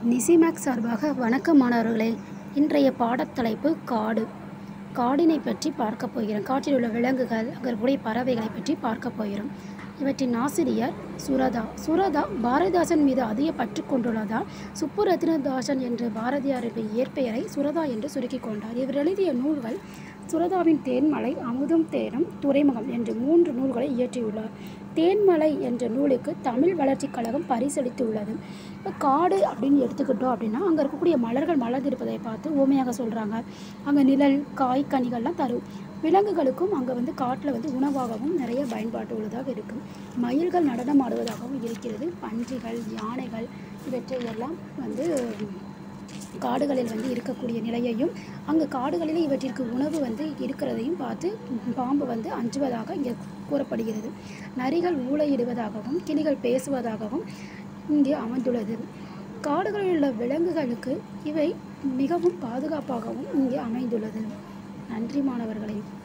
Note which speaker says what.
Speaker 1: நிசிமேக் சார்பாக வணக்கம் மாணவர்களே இன்றைய பாடத்தலைப்பு காடு காடினை பற்றி பார்க்க போகிறோம் காட்டில் உள்ள விலங்குகள் அங்கே இருக்கக்கூடிய பறவைகளை பற்றி பார்க்க போகிறோம் இவற்றின் ஆசிரியர் சுரதா சுரதா பாரதிதாசன் மீது அதிக பற்று கொண்டுள்ளதால் சுப்புரத்னதாசன் என்ற பாரதியாருடைய இயற்பெயரை சுரதா என்று சுருக்கிக் கொண்டார் இவர் எழுதிய நூல்கள் சுரதாவின் தேன்மலை அமுதும் தேனும் துறைமுகம் என்று மூன்று நூல்களை இயற்றியுள்ளார் தேன்மலை என்ற நூலுக்கு தமிழ் வளர்ச்சிக் கழகம் பரிசளித்துள்ளது இப்போ காடு அப்படின்னு எடுத்துக்கிட்டோம் அப்படின்னா அங்கே இருக்கக்கூடிய மலர்கள் மலர்ந்திருப்பதை பார்த்து ஓமையாக சொல்கிறாங்க அங்கே நிழல் காய் கனிகள்லாம் தரும் விலங்குகளுக்கும் அங்கே வந்து காட்டில் வந்து உணவாகவும் நிறைய பயன்பாட்டு உள்ளதாக இருக்கும் மயில்கள் நடனம் ஆடுவதாகவும் இருக்கிறது பன்றிகள் யானைகள் இவற்றை எல்லாம் வந்து காடுகளில் வந்து இருக்கக்கூடிய நிலையையும் அங்கே காடுகளில் இவற்றிற்கு உணவு வந்து இருக்கிறதையும் பார்த்து பாம்பு வந்து அஞ்சுவதாக இங்கே கூறப்படுகிறது நரிகள் ஊளையிடுவதாகவும் கிளிகள் பேசுவதாகவும் இங்கே அமைந்துள்ளது காடுகளில் உள்ள விலங்குகளுக்கு இவை மிகவும் பாதுகாப்பாகவும் இங்கே அமைந்துள்ளது நன்றி மாணவர்களே